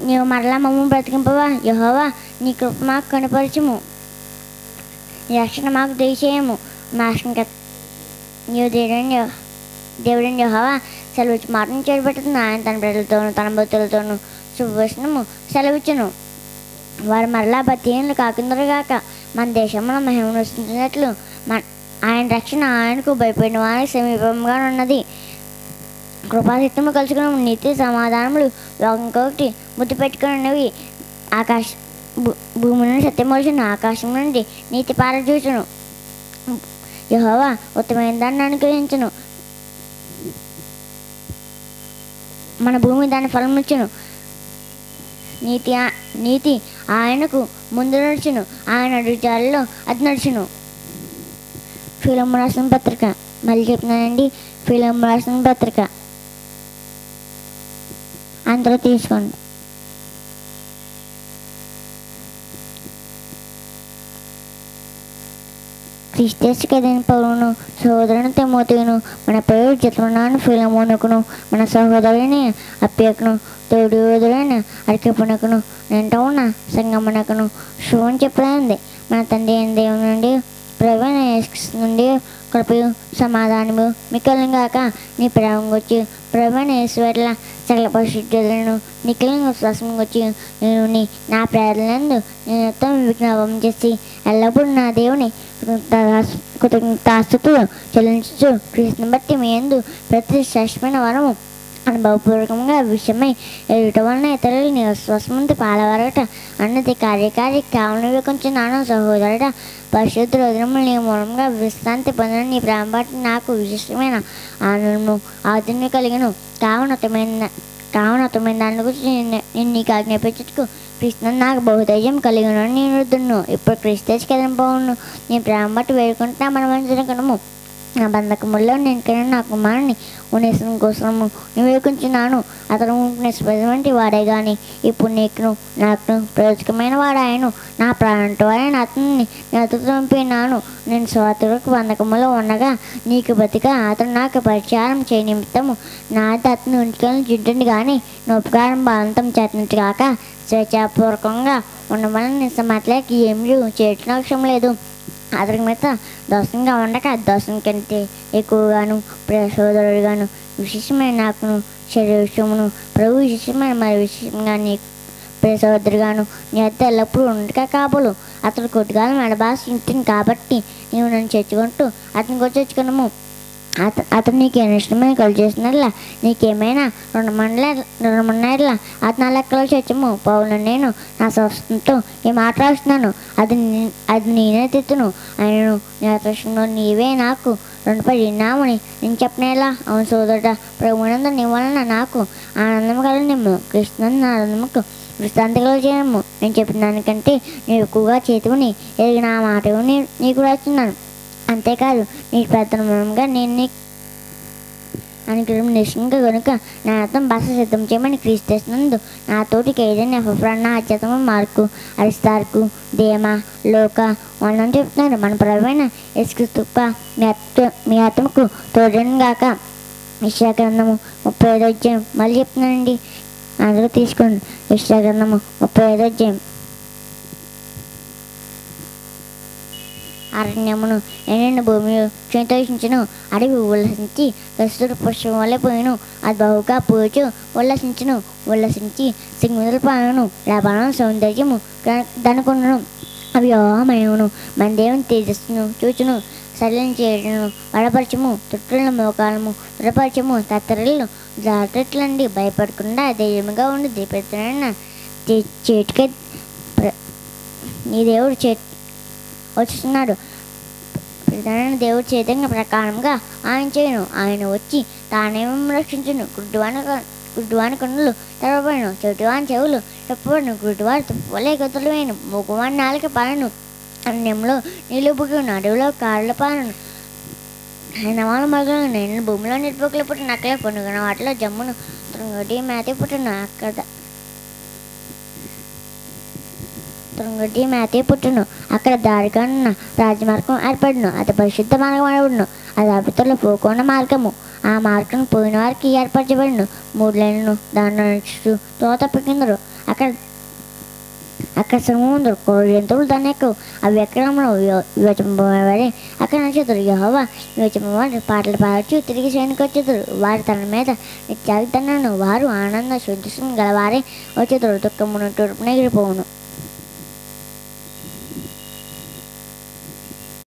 నీవు మరలా మమ్మల్ని బ్రతికింపవా యహోవా నీ కృప మాకు కనపరచుము నీ రక్షణ మాకు దయచేయము మా రక్షణ నీవు దేవుడని దేవుడని యహోవా సెలవు మాటను చేపడుతుంది ఆయన తన ప్రజలతోనూ తన భక్తులతోనూ శుభవచనము సెలవిచ్చును వారు మరలా భక్తిహీనులు కాకుందరుగాక మన దేశంలో మహిమను వస్తున్నట్లు మన ఆయన రక్షణ ఆయనకు భయపడిన వారికి సమీపంగా ఉన్నది కృపాశక్తిము కలుసుకున్న నీతి సమాధానములు ఒకటి ముద్దు పెట్టుకున్నవి ఆకాశ భూ- భూమి నుండి సత్యమోచను ఆకాశం నుండి నీతి పారచూచును యహోవా ఉత్తమైన దాన్ని అనుగ్రహించును మన భూమి దాని ఫలముచ్చును నీతి ఆ- నీతి ఆయనకు ముందు నడుచును ఆయన అడుగుజాలలో అది నడుచును ఫిలం రాసిన పత్రిక మళ్ళీ చెప్తున్నానండి ఫిలం రాసిన పత్రిక అందరూ తీసుకోండి క్రిస్టియస్ కదైన పౌరును సహోదరుని తెమోతిను మన పేరు చిత్రనాను ఫిలమోనుకును మన సహోదరుని అప్యకును తోడుదైన అరికెపునకును నింట ఉన్న సంగమనకును శుభం చెప్పలేదు మన తండ్రి అయిన దేవుని నుండి ప్రవీణ నుండి కృపయు సమాధానము మిక్కలంగాక నీ ప్రేమ వచ్చి ప్రవీణ ఈశ్వర్ల సకల పరిశుద్ధులను నిఖిలంగా విశ్వాసం వచ్చి నేను నీ నా ప్రేరణలందు నేను మొత్తం విజ్ఞాపం చేసి ఎల్లప్పుడూ నా దేవుని కృతజ్ఞతాస్తుతులు చెల్లించు కృష్ణను బట్టి మీ ఎందు ప్రతి శ్రేష్టమైన వరము అనుభవపూర్వకంగా విషయమై ఎదుట వలన ఇతరులు నీ విశ్వాసమంతి పాలవరట అన్నది కార్యకారి కావునవి కొంచెం నాను సహోదరుడ పరిశుద్ధ రోజునములు నీ మూలంగా విశ్రాంతి పొందిన నీ ప్రేమ బట్టి నాకు విశిష్టమైన ఆనందము ఆధున్యం కలిగను కావునతమైన కావునతమైన దాని గురించి నేను నేను నీకు ఆజ్ఞాపించుటకు కృష్ణ నాకు బహుధైర్యం కలిగిన నేను దున్ను ఇప్పుడు క్రిస్తేజ్ కదంపోను నీ ప్రేమ బట్టి వేడుకుంటున్నా మన మంచిన కనుము నా బంధకముల్లో నేను కన్నా నా కుమారుని ఉనేసం కోసము నివేదించున్నాను అతను నిష్పదవంటి వాడే గాని ఇప్పుడు నీకును నాకు ప్రయోజకమైన వాడాయను నా ప్రాణంతో ఆయన అతన్ని నేను పంపినాను నేను స్వాతులకు బంధకములో ఉండగా నీకు బతిక అతను నాకు పరిచారం చేయ నిమిత్తము నా అతను ఉంచుకొని చుట్టండి కానీ నా ఉపకారం బలవంతం చేతనట్టు కాక స్వేచ్ఛాపూర్వకంగా ఉండమని నిజమాట్లేకి ఏమీ చేయటం అవసరం లేదు అతని మీద దోషంగా ఉండక దోషం కంటే ఎక్కువగాను ప్రియ సోదరుడుగాను విశేషమైన నాకును శరీర విషయమును ప్రభు విశేషమైన మరి విశేషంగా నీ ప్రియ సోదరుగాను నీ వద్ద ఎల్లప్పుడూ ఉండక కాబోలు అతడు కొట్టుగాలు మెడబాసి ఇంటిని కాబట్టి నీవు నన్ను చేర్చుకుంటూ అతనికి వచ్చి తెచ్చుకున్నాము అత అతను నీకు ఏమి ఇష్టమైన కలు చేసినట్లా నీకేమైనా రెండు మండల రెండు మండల అతను నా లెక్కలో చచ్చము పౌలు నేను నా స్వస్థంతో ఈ మాట రాస్తున్నాను అది నీ- అది నేనే తిత్తును ఆయనను నీ అదృష్టంలో నీవే నాకు రెండు పది నామని నేను చెప్పనేలా అవును సోదరుడ ప్రభునందు నీ వలన నాకు ఆనందం కలిగినము కృష్ణన్ ఆనందముకు విశ్రాంతి చేయము నేను చెప్పిన దానికంటే నీవు ఎక్కువగా చేతువుని ఎరిగిన ఆ మాట నీ- నీకు రాస్తున్నాను అంతేకాదు నీ పెద్దల మూలంగా నేను నీ అనుగ్రహం నిశ్చింగా కనుక నా అర్థం భాష సిద్ధం చేయమని క్రీస్తున్నందు నా తోటికి ఏదైనా ఎఫ్రాన్న అత్యతమ మార్కు అరిస్తార్కు దేమ లోక వాళ్ళని చెప్తున్నారు మన ప్రవీణ ఎసుకుతుప్ప మీ అత్త మీ ఆత్మకు తోడని గాక విశ్వాగ్రంథము ముప్పై ఐదో అధ్యాయం మళ్ళీ చెప్తున్నానండి అందరూ తీసుకోండి విశ్వాగ్రంథము ముప్పై ఐదో అధ్యాయం అరణ్యమును ఎండిన భూమిలో క్షీణించును అడవి ఉల్లసించి కస్తూరి పుష్పం వల్ల పోయిను అది బహుగా పూచు ఉల్లసించును ఉల్లసించి సింగుల పాను లబానం సౌందర్యము దనుకును అవి మయమును మన దేవుని తేజస్సును చూచును సరళం చేయడము బలపరచము తుట్టుల మోకాలము దృఢపరచము తత్తరలు జాగ్రత్తలండి భయపడకుండా ధైర్యంగా ఉండి దీపెత్తన చేతికి ప్ర- నీ దేవుడు చే వచ్చుతున్నాడు ప్రధాన దేవుడు చైతన్య ప్రకారంగా ఆయన చేయను ఆయన వచ్చి తానేమో రక్షించును గుడ్డివాని క- గుడ్డివాని కన్నులు తెరవబడను చెవిటివాని చెవులు చెప్పబడను గుడ్డివారి తుప్పలే గతులు వేయను మూగువాని నాలుక పాలను అన్యంలో నీళ్ళు బుగ్గును అడవిలో కాళ్ళ పాలను ఆయన వాళ్ళ మగలను నేను భూమిలో నిర్పుకులు పుట్టిన అక్కలే పొనుగున వాటిలో జమ్మును తొంగటి మేత పుట్టిన అక్కడ తొంగటి మేతే పుట్టును అక్కడ దారిగా ఉన్న రాజమార్గం ఏర్పడును అది పరిశుద్ధ మార్గం అనబడును అది అభితుల పోకుండా మార్గము ఆ మార్గం పోయిన వారికి ఏర్పరచబడిను మూడు లైన్లను దాన్ని నడుచుతూ తోత పెక్కిందరు అక్కడ అక్కడ సముద్రం కోడి జంతువులు దాన్ని ఎక్కువ అవి ఎక్కడంలో వివచింపబడి అక్కడ నచ్చుతారు యహోవా వివచింపబడి పాటలు పాడచ్చు తిరిగి చేయనికి వచ్చేతారు వారి తన మీద నిత్యాగ్దన్నాను వారు ఆనంద శుద్ధి గలవారే వచ్చేతారు దుఃఖమును తూర్పున ఎగిరిపోవును